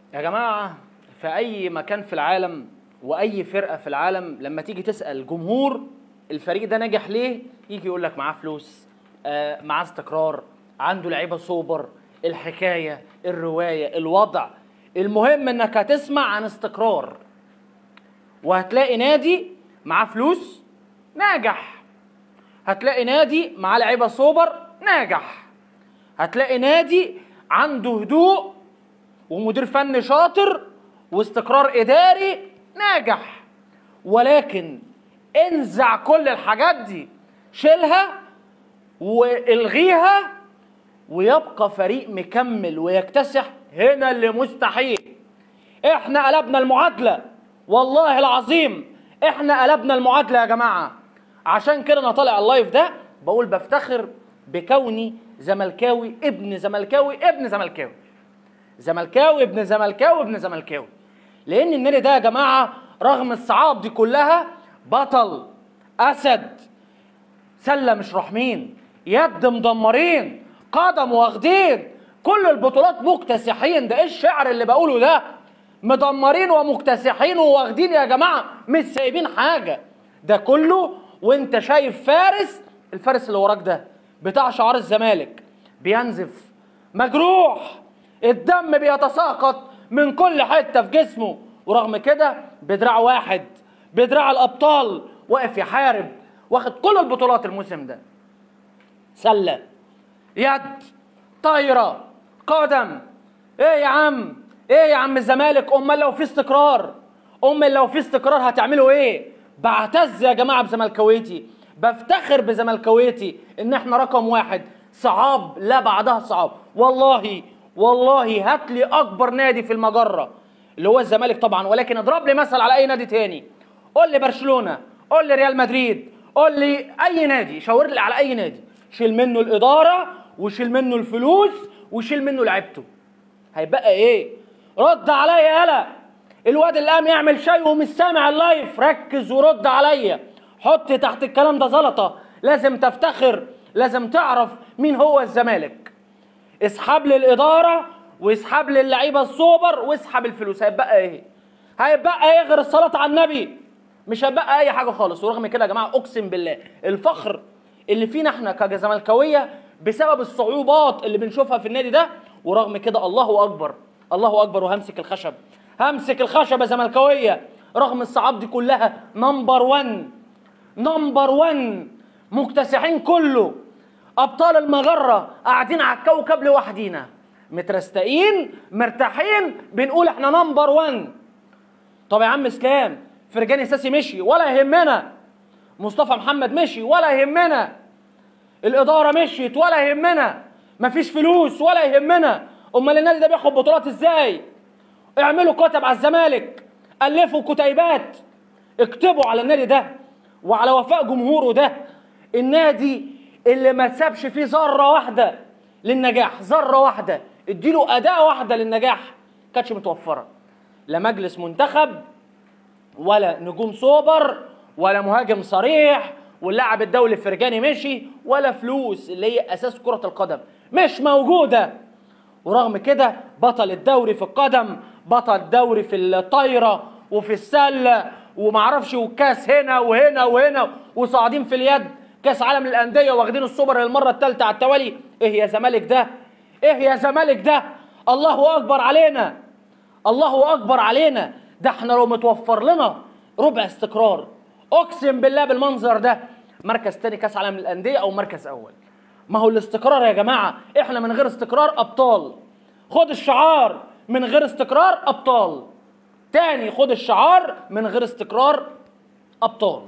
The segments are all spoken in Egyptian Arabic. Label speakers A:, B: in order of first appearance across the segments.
A: يا جماعة في أي مكان في العالم وأي فرقة في العالم لما تيجي تسأل جمهور الفريق ده نجح ليه؟ يجي يقول لك معاه فلوس آه معاه استقرار عنده لعيبة سوبر الحكاية الرواية الوضع المهم انك هتسمع عن استقرار وهتلاقي نادي معاه فلوس ناجح هتلاقي نادي معاه لعيبة سوبر ناجح هتلاقي نادي عنده هدوء ومدير فني شاطر واستقرار اداري ناجح ولكن انزع كل الحاجات دي شيلها والغيها ويبقى فريق مكمل ويكتسح هنا اللي مستحيل احنا قلبنا المعادله والله العظيم احنا قلبنا المعادله يا جماعه عشان كده انا طالع اللايف ده بقول بفتخر بكوني زملكاوي ابن زملكاوي ابن زملكاوي زملكاوي ابن زملكاوي ابن زملكاوي لان النادي ده يا جماعه رغم الصعاب دي كلها بطل اسد سله مش رحمين يد مدمرين قدم واخدين كل البطولات مكتسحين ده ايه الشعر اللي بقوله ده مدمرين ومكتسحين وواخدين يا جماعه مش سايبين حاجه ده كله وانت شايف فارس الفارس اللي وراك ده بتاع شعار الزمالك بينزف مجروح الدم بيتساقط من كل حته في جسمه ورغم كده بدراع واحد بدراع الابطال واقف يحارب واخد كل البطولات الموسم ده سله يد طايره قدم ايه يا عم ايه يا عم الزمالك امال لو في استقرار امال لو في استقرار هتعملوا ايه بعتز يا جماعه بزملكاويتي بفتخر بزملكاويتي ان احنا رقم واحد صعاب لا بعدها صعاب والله والله هات لي اكبر نادي في المجره اللي هو الزمالك طبعا ولكن اضرب لي مثل على اي نادي تاني قول لي برشلونه قول لي ريال مدريد قول لي اي نادي شاور لي على اي نادي شيل منه الاداره وشيل منه الفلوس وشيل منه لعيبته هيبقى ايه رد عليا يالا الواد اللي قام يعمل شاي ومش سامع اللايف ركز ورد عليا حط تحت الكلام ده زلطه لازم تفتخر لازم تعرف مين هو الزمالك اسحب لي الاداره واسحب لي اللعيبه السوبر واسحب الفلوس هيبقى ايه هيبقى ايه غير الصلاه على النبي مش هيبقى اي حاجه خالص ورغم كده يا جماعه اقسم بالله الفخر اللي فينا احنا كزملكاويه بسبب الصعوبات اللي بنشوفها في النادي ده ورغم كده الله اكبر الله اكبر وهمسك الخشب همسك الخشب يا زملكاويه رغم الصعاب دي كلها نمبر 1 نمبر 1 مكتسحين كله ابطال المجره قاعدين على الكوكب لوحدينا مترستقين مرتاحين بنقول احنا نمبر 1 طب يا عم اسلام فرجاني ساسي مشي ولا يهمنا مصطفى محمد مشي ولا يهمنا الاداره مشيت ولا يهمنا مفيش فلوس ولا يهمنا امال النادي ده بياخد بطولات ازاي اعملوا كتب على الزمالك الفوا كتيبات اكتبوا على النادي ده وعلى وفاء جمهوره ده النادي اللي ما تسابش فيه ذره واحده للنجاح ذره واحده اديله اداه واحده للنجاح كانتش متوفره لا مجلس منتخب ولا نجوم سوبر ولا مهاجم صريح واللاعب الدولي فرجاني مشي ولا فلوس اللي هي اساس كره القدم مش موجوده ورغم كده بطل الدوري في القدم بطل الدوري في الطايره وفي السله ومعرفش والكاس هنا وهنا وهنا وصاعدين في اليد كاس عالم للانديه واخدين السوبر للمره الثالثه على التوالي ايه يا زمالك ده ايه يا زمالك ده الله اكبر علينا الله اكبر علينا ده احنا لو متوفر لنا ربع استقرار اقسم بالله بالمنظر ده مركز تاني كاس عالم للانديه او مركز اول ما هو الاستقرار يا جماعه احنا من غير استقرار ابطال خد الشعار من غير استقرار ابطال تاني خد الشعار من غير استقرار ابطال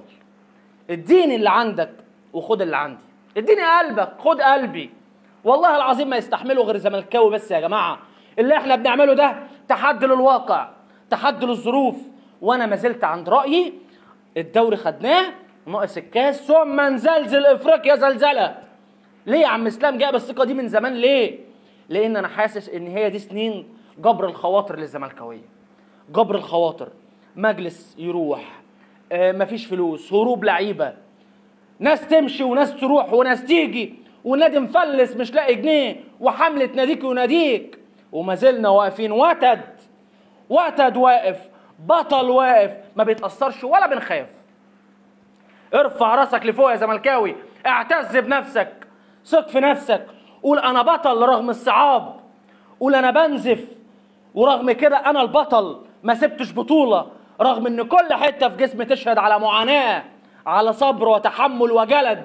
A: اديني اللي عندك وخد اللي عندي اديني قلبك خد قلبي والله العظيم ما يستحمله غير زملكاوي بس يا جماعه اللي احنا بنعمله ده تحدي للواقع تحدي للظروف وانا ما زلت عند رايي الدوري خدناه ناقص الكاس ثم نزلزل افريقيا زلزله ليه يا عم اسلام جايب الثقه دي من زمان ليه لان انا حاسس ان هي دي سنين جبر الخواطر للزملكاويه جبر الخواطر مجلس يروح آه مفيش فلوس هروب لعيبه ناس تمشي وناس تروح وناس تيجي ونادي مفلس مش لاقي جنيه وحملة ناديك وناديك وما زلنا واقفين وتد وتد واقف بطل واقف ما بيتاثرش ولا بنخاف ارفع راسك لفوق يا زملكاوي اعتز بنفسك ثق في نفسك قول انا بطل رغم الصعاب قول انا بنزف ورغم كده انا البطل ما سبتش بطوله رغم ان كل حته في جسمي تشهد على معاناه على صبر وتحمل وجلد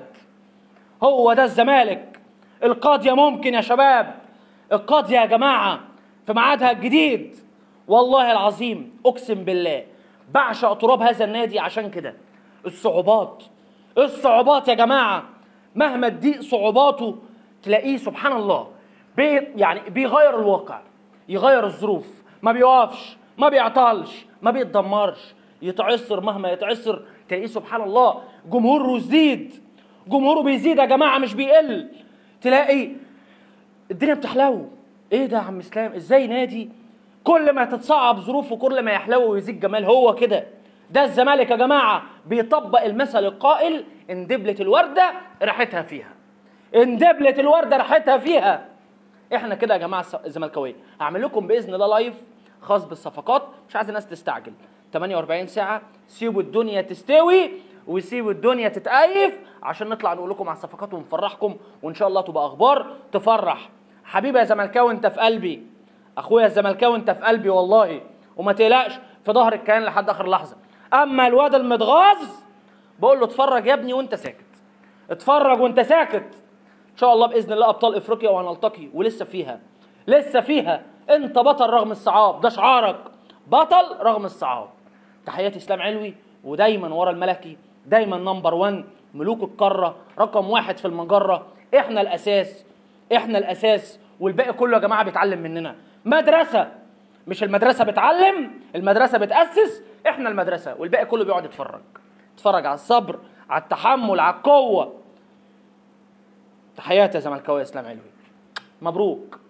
A: هو ده الزمالك القاضيه ممكن يا شباب القاضيه يا جماعه في ميعادها الجديد والله العظيم اقسم بالله بعشق تراب هذا النادي عشان كده الصعوبات الصعوبات يا جماعه مهما تضيق صعوباته تلاقيه سبحان الله بي يعني بيغير الواقع يغير الظروف ما بيقفش ما بيعطلش ما بيتدمرش يتعصر مهما يتعصر تلاقيه سبحان الله جمهوره يزيد جمهوره بيزيد يا جماعه مش بيقل تلاقي الدنيا بتحلو ايه ده يا عم اسلام ازاي نادي كل ما تتصعب ظروفه كل ما يحلو ويزيد جمال هو كده ده الزمالك يا جماعه بيطبق المثل القائل ان دبلت الورده ريحتها فيها ان دبلت الورده ريحتها فيها احنا كده يا جماعه الزملكاويه هعمل لكم باذن الله لايف خاص بالصفقات مش عايز الناس تستعجل 48 ساعه سيبوا الدنيا تستوي وسيبوا الدنيا تتأيف عشان نطلع نقول لكم على الصفقات ونفرحكم وان شاء الله تبقى اخبار تفرح حبيبي يا زملكاوي انت في قلبي اخويا الزملكاوي انت في قلبي والله وما تقلقش في ظهر الكيان لحد اخر لحظه اما الواد المتغاظ بقول له اتفرج يا ابني وانت ساكت اتفرج وانت ساكت ان شاء الله باذن الله ابطال افريقيا وهنلتقي ولسه فيها لسه فيها انت بطل رغم الصعاب ده شعارك بطل رغم الصعاب تحياتي اسلام علوي ودايما ورا الملكي دايما نمبر 1 ملوك القاره رقم واحد في المجره احنا الاساس احنا الاساس والباقي كله يا جماعه بيتعلم مننا مدرسه مش المدرسه بتعلم المدرسه بتاسس احنا المدرسه والباقي كله بيقعد يتفرج يتفرج على الصبر على التحمل على القوه تحياتي يا زملكاويه اسلام علوي مبروك